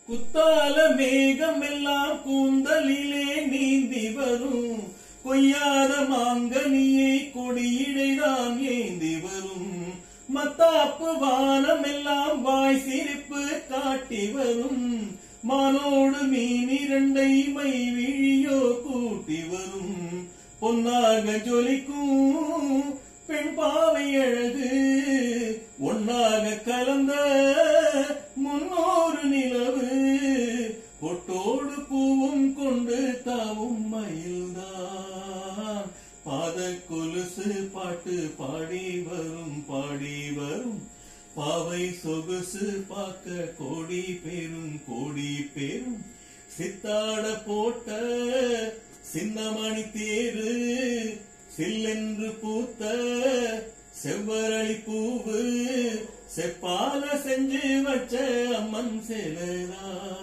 குத்தால மேகம் எல்லாம் கூந்தலிலே நீந்தி வரும் கொய்யாத மாங்கனியை கொடியிடைதான் ஏந்தி வரும் மத்தாப்பு வானம் எல்லாம் வாய் சிரிப்பு காட்டி வரும் மானோடு மீன் இரண்டை மை விழியோ கூட்டி வரும் பொன்னாக ஜொலிக்கும் பெண் பாவை அழகு ஒன்னாக கலந்த முன்னோரு நிலவு பொட்டோடு பூவும் கொண்டு தாவும் மயில்தான் பாத கொலுசு பாட்டு பாடி வரும் பாடி வரும் பாவை சொகுசு பார்க்க கோடி பேரும் கோடி பேரும் சித்தாட போட்ட சின்னமணி தேரு சில்லென்று பூத்த செவ்வரளி பூவு செப்பால செஞ்சு வச்ச அம்மன் சேலதான்